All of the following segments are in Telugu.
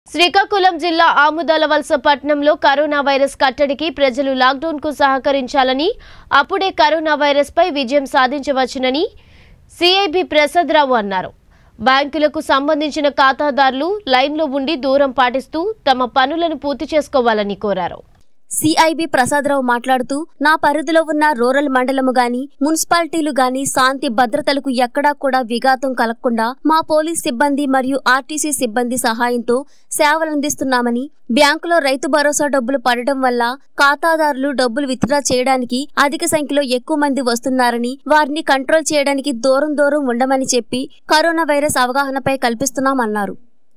శ్రీకాకుళం జిల్లా ఆముదాలవలస పట్టణంలో కరోనా వైరస్ కట్టడికి ప్రజలు లాక్డౌన్ కు సహకరించాలని అప్పుడే కరోనా వైరస్ పై విజయం సాధించవచ్చునని సిఐబి ప్రసాదరావు అన్నారు బ్యాంకులకు సంబంధించిన ఖాతాదారులు లైన్లో ఉండి దూరం పాటిస్తూ తమ పనులను పూర్తి చేసుకోవాలని కోరారు సిఐబి ప్రసాదరావు మాట్లాడుతూ నా పరిధిలో ఉన్న రూరల్ మండలము గాని మున్సిపాలిటీలు గాని శాంతి భద్రతలకు ఎక్కడా కూడా విఘాతం కలగకుండా మా పోలీస్ సిబ్బంది మరియు ఆర్టీసీ సిబ్బంది సహాయంతో సేవలందిస్తున్నామని బ్యాంకులో రైతు భరోసా డబ్బులు పడటం వల్ల ఖాతాదారులు డబ్బులు విత్డ్రా చేయడానికి అధిక సంఖ్యలో ఎక్కువ మంది వస్తున్నారని వారిని కంట్రోల్ చేయడానికి దూరం దూరం ఉండమని చెప్పి కరోనా వైరస్ అవగాహనపై కల్పిస్తున్నామన్నారు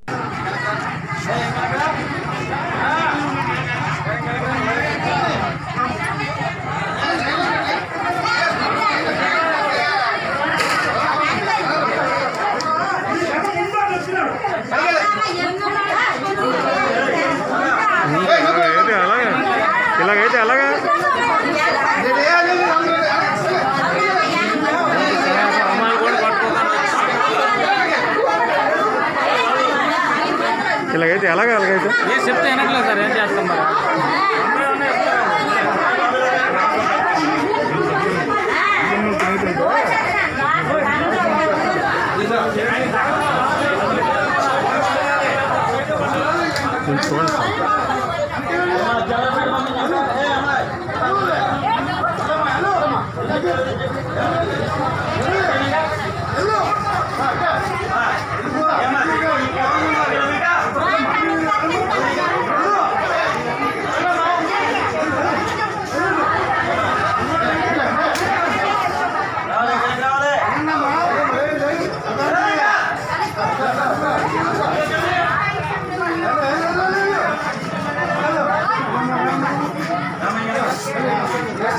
ఇలాగైతే అలాగా ఇలాగైతే అలాగా ఇలాగైతే ఎలాగా అలాగైతే ఏ చెప్తే వినట్లేదు సార్ ఏం చేస్తాం మరి కొంచెం చూడండి సార్.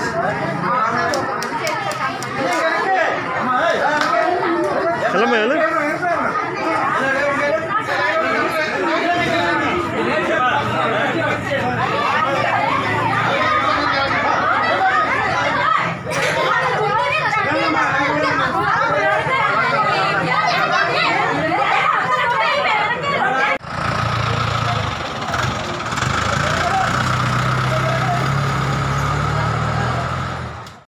వెళ్ళమ్మా వెళ్ళు